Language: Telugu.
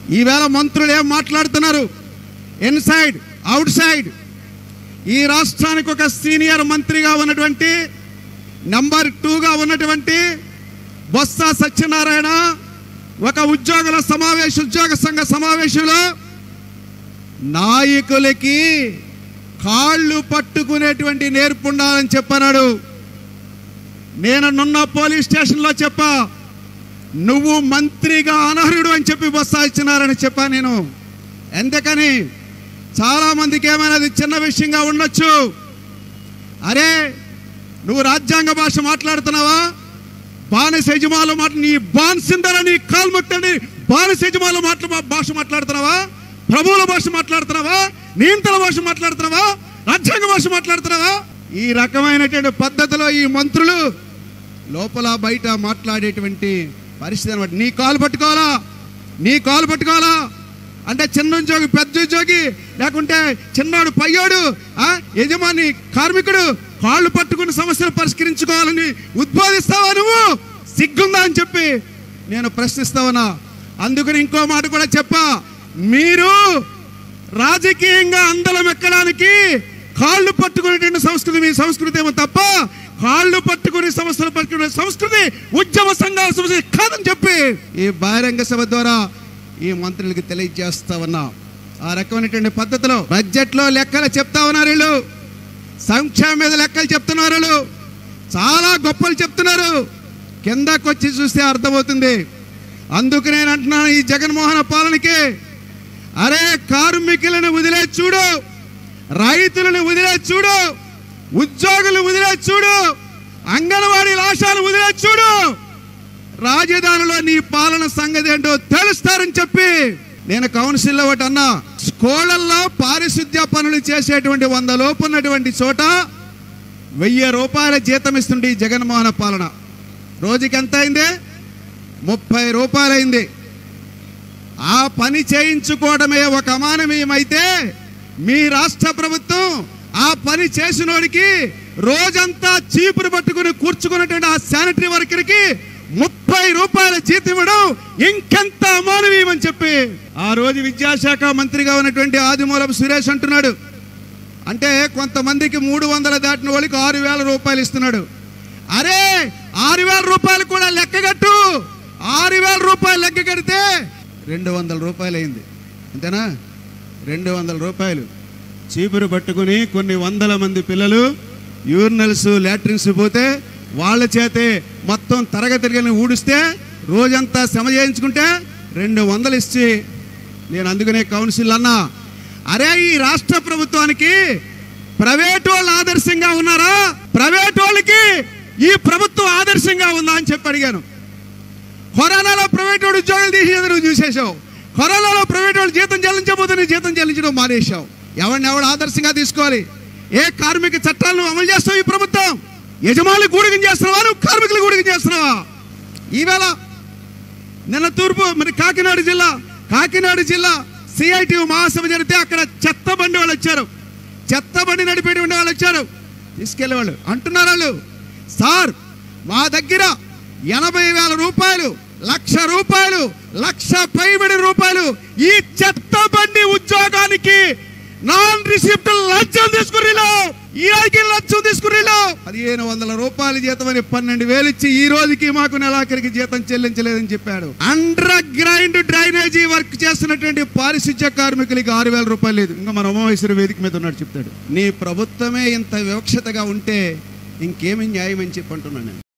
ఈవేళ మంత్రులు ఏం మాట్లాడుతున్నారు ఇన్సైడ్ అవుట్ సైడ్ ఈ రాష్ట్రానికి ఒక సీనియర్ మంత్రిగా ఉన్నటువంటి నంబర్ టూగా ఉన్నటువంటి బొత్స సత్యనారాయణ ఒక ఉద్యోగుల సమావేశ ఉద్యోగ సంఘ సమావేశంలో నాయకులకి కాళ్ళు పట్టుకునేటువంటి నేర్పు ఉండాలని చెప్పన్నాడు నేను నున్న పోలీస్ స్టేషన్లో చెప్పా నువ్వు మంత్రిగా అనర్హుడు అని చెప్పి బొత్స ఇచ్చినారని చెప్పా నేను ఎందుకని చాలా మందికి ఏమైనా అది చిన్న విషయంగా ఉండొచ్చు అరే నువ్వు రాజ్యాంగ భాష మాట్లాడుతున్నావా బానిస యజమానులు మాట నీ బాన్సిందర నీ కాల్ముక్తని బానిస యజమానులు మాట్లా భాష మాట్లాడుతున్నావా ప్రభువుల భాష మాట్లాడుతున్నావా నియంత్రణ భాష మాట్లాడుతున్నావా రాజ్యాంగ భాష మాట్లాడుతున్నావా ఈ రకమైనటువంటి పద్ధతిలో ఈ మంత్రులు లోపల బయట మాట్లాడేటువంటి పరిస్థితి అనమాట నీ కాలు పట్టుకోవాలా నీ కాలు పట్టుకోవాలా అంటే చిన్న ఉద్యోగి పెద్ద ఉద్యోగి లేకుంటే చిన్నోడు పయ్యోడు ఆ యజమాని కార్మికుడు కాళ్ళు పట్టుకుని సమస్యలు పరిష్కరించుకోవాలని ఉద్బోధిస్తావా నువ్వు సిగ్గుందా అని చెప్పి నేను ప్రశ్నిస్తావనా అందుకని ఇంకో మాట కూడా చెప్పా మీరు రాజకీయంగా అందలం ఎక్కడానికి కాళ్ళు పట్టుకునేటువంటి సంస్కృతి మీ సంస్కృతి ఏమో తప్ప కాళ్ళు పట్టుకుని సమస్యలు పట్టుకునే సంస్కృతి ఉద్యమ సంఘాల సంస్కృతి కాదని చెప్పి ఈ బహిరంగ సభ ద్వారా ఈ మంత్రులకి తెలియజేస్తా ఉన్నా ఆ రకమైనటువంటి పద్ధతిలో బడ్జెట్లో లెక్కలు చెప్తా ఉన్నారు వీళ్ళు సంక్షేమం మీద లెక్కలు చెప్తున్నారు వీళ్ళు చాలా గొప్పలు చెప్తున్నారు కిందకు వచ్చి చూస్తే అర్థమవుతుంది అందుకు నేను అంటున్నాను ఈ జగన్మోహన్ పాలనకి అరే కార్మికులను వదిలే చూడు రైతులను వదిలే చూడు ఉద్యోగులు వదిలే చూడు అంగన్వాడీ లాశాలు వదిలే చూడు రాజధానిలో నీ పాలన సంగతి ఏంటో తెలుస్తారని చెప్పి నేను కౌన్సిల్లో ఒకటి అన్నా స్కూళ్ళల్లో పారిశుద్ధ్య పనులు చేసేటువంటి వంద లోపు ఉన్నటువంటి చోట వెయ్యి రూపాయల జీతం ఇస్తుండే ఈ జగన్మోహన్ పాలన రోజుకి ఎంత అయింది ముప్పై రూపాయలైంది ఆ పని చేయించుకోవడమే ఒక అమానవీయమైతే మీ రాష్ట్ర ప్రభుత్వం ఆ పని చేసినోడికి రోజంతా చీపురు పట్టుకుని కూర్చుకున్నటువంటి ఆ శానిటరీ వర్కర్కి ముప్పై రూపాయల జీతం ఇవ్వడం ఇంకెంత అమానవీయం అని చెప్పి ఆ రోజు విద్యాశాఖ మంత్రిగా ఉన్నటువంటి ఆదిమూలపు సురేష్ అంటున్నాడు అంటే కొంతమందికి మూడు వందల దాటిన వాళ్ళకి ఆరు వేల రూపాయలు ఇస్తున్నాడు అరే ఆరు వేల రూపాయలు కూడా లెక్కగట్టు ఆరు వేల రూపాయలు లెక్క కడితే రెండు వందల రూపాయలు అయింది అంతేనా రెండు వందల రూపాయలు చీపురు పట్టుకుని కొన్ని వందల మంది పిల్లలు యూరినల్స్ లాట్రిన్స్ పోతే వాళ్ళ చేతే మొత్తం తరగతిరిగిన ఊడిస్తే రోజంతా శ్రమ చేయించుకుంటే రెండు వందలు ఇచ్చి నేను అందుకనే కౌన్సిల్ అన్నా అరే ఈ రాష్ట్ర ప్రభుత్వానికి ప్రైవేట్ వాళ్ళు ఆదర్శంగా ఉన్నారా ప్రైవేట్ వాళ్ళకి ఈ ప్రభుత్వం ఆదర్శంగా ఉందా అని చెప్పి అడిగాను కరోనాలో ప్రైవేట్ వాడు ఉద్యోగాలు తీసేది నువ్వు చూసేసావు కరోనాలో ప్రైవేట్ వాళ్ళు జీతం చెల్లించబోతే నీ జీతం చెల్లించడం మానేశావు ఎవరిని ఎవడు ఆదర్శంగా తీసుకోవాలి ఏ కార్మిక చట్టాలను అమలు చేస్తావు ఈ ప్రభుత్వం యజమానులు గూడికం చేస్తున్నావా నువ్వు కార్మికులు గూడికం చేస్తున్నావా ఈవేళ నిన్న తూర్పు మరి కాకినాడ జిల్లా కాకినాడ జిల్లా సిఐటి మహాసభ జరిగితే అక్కడ చెత్త బండి వాళ్ళు వచ్చారు చెత్త బండి నడిపేటువంటి వాళ్ళు వచ్చారు తీసుకెళ్లే వాళ్ళు అంటున్నారు వాళ్ళు సార్ మా దగ్గర ఎనభై వేల రూపాయలు లక్ష రూపాయలు లక్ష పైబడి రూపాయలు ఈ చెత్త బండి ఉద్యోగానికి నాన్ రిసిప్ట్ లంచం తీసుకురిలో ఈ ఐకి లంచం తీసుకురిలో పదిహేను వందల రూపాయల జీతం అని పన్నెండు వేలు ఇచ్చి ఈ రోజుకి మాకు నెలాఖరికి జీతం చెల్లించలేదని చెప్పాడు అండర్ గ్రైండ్ డ్రైనేజీ వర్క్ చేస్తున్నటువంటి పారిశుధ్య కార్మికులకి ఆరు వేల రూపాయలు లేదు ఇంకా మన ఉమామేశ్వర వేదిక మీద ఉన్నాడు చెప్తాడు నీ ప్రభుత్వమే ఇంత వివక్షతగా ఉంటే ఇంకేమి న్యాయం అని చెప్పి అంటున్నాను నేను